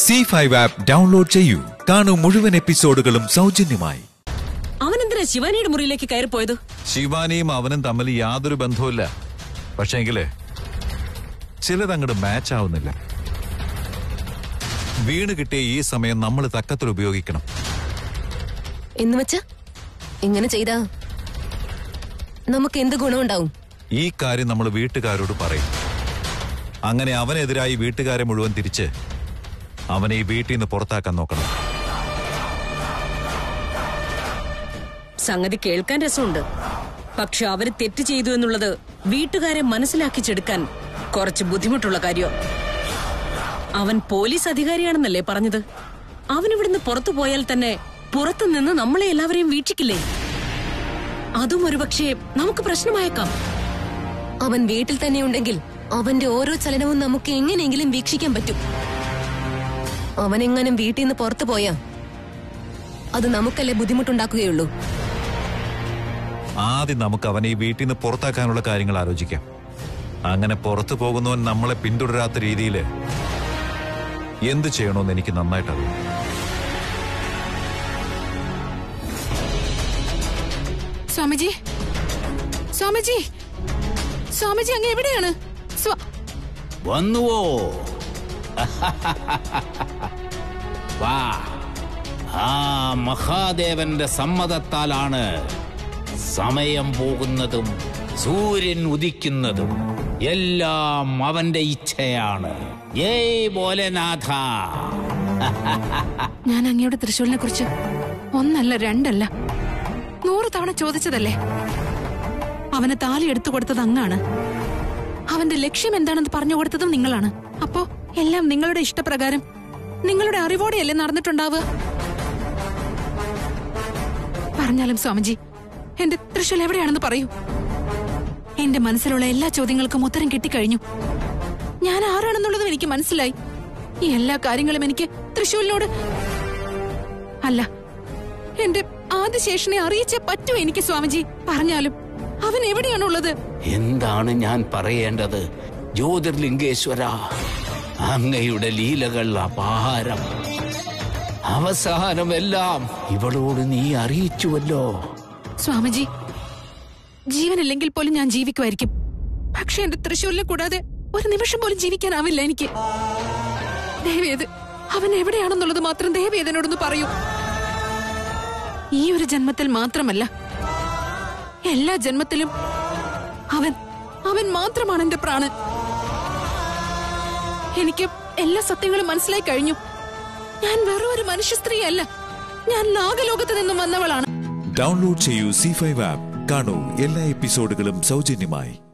C five app download ചെയ്യൂ കാണൂ മുഴുവൻ എപ്പിസോഡുകളും സൗജന്യമായി അവനെന്തിനാ ശിവാനിയുടെ മുറിയിലേക്ക് കയറിപ്പോയത് ശിവാനിയും അവനും തമ്മിൽ യാതൊരു ബന്ധവുമില്ല പക്ഷേങ്കില് ചിലതങ്ങോട്ട് മാച്ച് ആവുന്നില്ല വീണ് കിട്ടിയ ഈ സമയം നമ്മൾ തക്കത്തിൽ ഉപയോഗിക്കണം എന്ന് വെച്ച ഇങ്ങനെ ചെയ്താ നമുക്ക് എന്ത് ഗുണമുണ്ടാവും ഈ കാര്യം നമ്മൾ വീട്ടുകാരോട് പറയും അങ്ങനെ അവനെതിരായി വീട്ടുകാരെ മുഴുവൻ തിരിച്ച് അവനെ ഈ വീട്ടിൽ നിന്ന് പുറത്താക്കാൻ നോക്കണം സംഗതി കേൾക്കാൻ രസമുണ്ട് പക്ഷെ അവര് തെറ്റ് ചെയ്തു എന്നുള്ളത് വീട്ടുകാരെ മനസ്സിലാക്കിച്ചെടുക്കാൻ കുറച്ച് ബുദ്ധിമുട്ടുള്ള കാര്യം അവൻ പോലീസ് അധികാരിയാണെന്നല്ലേ പറഞ്ഞത് അവൻ ഇവിടുന്ന് പുറത്തു പോയാൽ തന്നെ പുറത്തു നിന്ന് നമ്മളെ എല്ലാവരെയും വീക്ഷിക്കില്ലേ അതും ഒരുപക്ഷെ നമുക്ക് പ്രശ്നമായേക്കാം അവൻ വീട്ടിൽ തന്നെ ഉണ്ടെങ്കിൽ അവന്റെ ഓരോ ചലനവും നമുക്ക് എങ്ങനെയെങ്കിലും വീക്ഷിക്കാൻ പറ്റും അവനെങ്ങാനും വീട്ടിൽ നിന്ന് പുറത്തു പോയാ അത് നമുക്കല്ലേ ബുദ്ധിമുട്ടുണ്ടാക്കുകയുള്ളൂ ആദ്യം നമുക്ക് അവനെ ഈ വീട്ടിൽ നിന്ന് പുറത്താക്കാനുള്ള കാര്യങ്ങൾ ആലോചിക്കാം അങ്ങനെ പുറത്തു പോകുന്നവൻ നമ്മളെ പിന്തുടരാത്ത രീതിയിൽ എന്ത് ചെയ്യണമെന്ന് എനിക്ക് നന്നായിട്ടറിയാം സ്വാമിജി സ്വാമിജി സ്വാമിജി അങ്ങ് എവിടെയാണ് സ്വാ- വന്നുവോ വാ ആ മഹാദേവന്റെ സമ്മതത്താലാണ് സമയം പോകുന്നതും സൂര്യൻ ഉദിക്കുന്നതും എല്ലാം അവന്റെ ഇച്ഛയാണ് ഏയ് ഭോലനാഥ ഞാൻ അങ്ങയുടെ തൃശ്ശൂലിനെ കുറിച്ച് ഒന്നല്ല രണ്ടല്ല നൂറ് തവണ ചോദിച്ചതല്ലേ അവന് താലി എടുത്തു കൊടുത്തത് അങ്ങാണ് അവന്റെ ലക്ഷ്യം എന്താണെന്ന് പറഞ്ഞു കൊടുത്തതും നിങ്ങളാണ് അപ്പോ എല്ലാം നിങ്ങളുടെ ഇഷ്ടപ്രകാരം നിങ്ങളുടെ അറിവോടെയല്ലേ നടന്നിട്ടുണ്ടാവുക പറഞ്ഞാലും സ്വാമിജി എന്റെ തൃശ്ശൂൽ എവിടെയാണെന്ന് പറയൂ എന്റെ മനസ്സിലുള്ള എല്ലാ ചോദ്യങ്ങൾക്കും ഉത്തരം കിട്ടിക്കഴിഞ്ഞു ഞാൻ ആരാണെന്നുള്ളതും എനിക്ക് മനസ്സിലായി ഈ എല്ലാ കാര്യങ്ങളും എനിക്ക് തൃശ്ശൂലിനോട് അല്ല എന്റെ ആദിശേഷനെ അറിയിച്ചേ പറ്റൂ എനിക്ക് സ്വാമിജി പറഞ്ഞാലും അവൻ എവിടെയാണുള്ളത് എന്താണ് ഞാൻ പറയേണ്ടത് ജ്യോതിർലിംഗേശ്വര അങ്ങയുടെ ലീലകൾ അപാരം അവസാനമെല്ലാം ഇവളോട് നീ അറിയിച്ചുവല്ലോ സ്വാമിജി ജീവനില്ലെങ്കിൽ പോലും ഞാൻ ജീവിക്കുമായിരിക്കും പക്ഷെ എന്റെ തൃശ്ശൂരിനെ കൂടാതെ ഒരു നിമിഷം പോലും ജീവിക്കാനാവില്ല എനിക്ക് ദേവേത് അവൻ എവിടെയാണെന്നുള്ളത് മാത്രം ദേവേദനോടൊന്ന് പറയൂ ഈ ഒരു ജന്മത്തിൽ മാത്രമല്ല എല്ലാ ജന്മത്തിലും അവൻ അവൻ മാത്രമാണ് എന്റെ പ്രാണൻ എനിക്ക് എല്ലാ സത്യങ്ങളും മനസ്സിലായി കഴിഞ്ഞു ഞാൻ വെറും ഒരു മനുഷ്യ സ്ത്രീയല്ല ഞാൻ നാഗലോകത്ത് നിന്നും വന്നവളാണ് ഡൗൺലോഡ് ചെയ്യൂ സി ഫൈവ് ആപ്പ് കാണൂ എല്ലാ എപ്പിസോഡുകളും സൗജന്യമായി